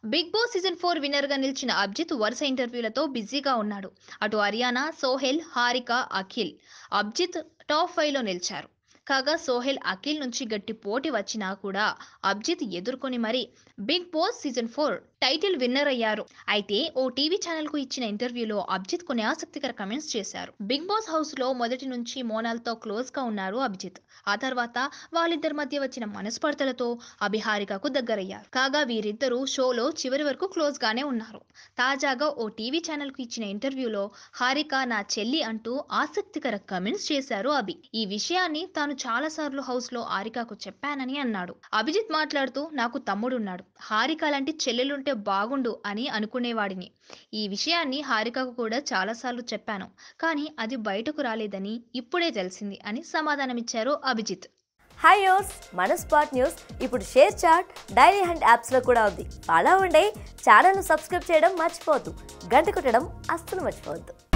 big Boss season four winner గా నిలిచిన అబ్జిత్ వరుస ఇంటర్వ్యూలతో బిజీగా ఉన్నాడు అటు హరియానా సోహెల్ హారిక అఖిల్ అబ్జిత్ టాప్ ఫైవ్ లో నిలిచారు కాగా సోహెల్ అఖిల్ నుంచి గట్టి పోటీ వచ్చినా కూడా అబ్జిత్ ఎదుర్కొని మరి Bigg Boss season four title winner అయ్యారు అయితే ఓ టీవీ ఛానల్ కు ఇచ్చిన ఇంటర్వ్యూలో అభిజిత్ కొన్ని ఆసక్తికర కమెంట్స్ చేశారు బిగ్ బాస్ హౌస్ లో మొదటి నుంచి మోనాల్తో క్లోజ్ గా ఉన్నారు అభిజిత్ ఆ తర్వాత వాళ్ళిద్దరి మధ్య వచ్చిన మనస్పర్ధలతో అభిహారికకు దగ్గరయ్యారు కాగా వీరిద్దరూ షోలో చివరి వరకు క్లోజ్ గానే ఉన్నారు తాజాగా ఓ టీవీ ఛానల్ కు ఇచ్చిన ఇంటర్వ్యూలో హారిక నా చెల్లి అంటూ ఆసక్తికర కమెంట్స్ చేశారు అభి ఈ విషయాన్ని తాను చాలా సార్లు హౌస్ లో హారికకు చెప్పానని అన్నాడు అభిజిత్ మాట్లాడుతూ నాకు తమ్ముడున్నాడు హారిక లాంటి చెల్లెలుంటే బాగుండు అని అనుకునేవాడిని ఈ విషయాన్ని హారికకు కూడా చాలాసార్లు చెప్పాను కానీ అది బయటకు రాలేదని ఇప్పుడే తెలిసింది అని సమాధానమిచ్చారు అభిజిత్ హాయ్ యోస్ మన స్పాట్ న్యూస్ ఇప్పుడు షేర్ చాట్ డైలీ హ్యాండ్ యాప్స్లో కూడా ఉంది అలా ఉండే ఛానల్ను సబ్స్క్రైబ్ చేయడం మర్చిపోవద్దు గంట కొట్టడం అస్సలు మర్చిపోవద్దు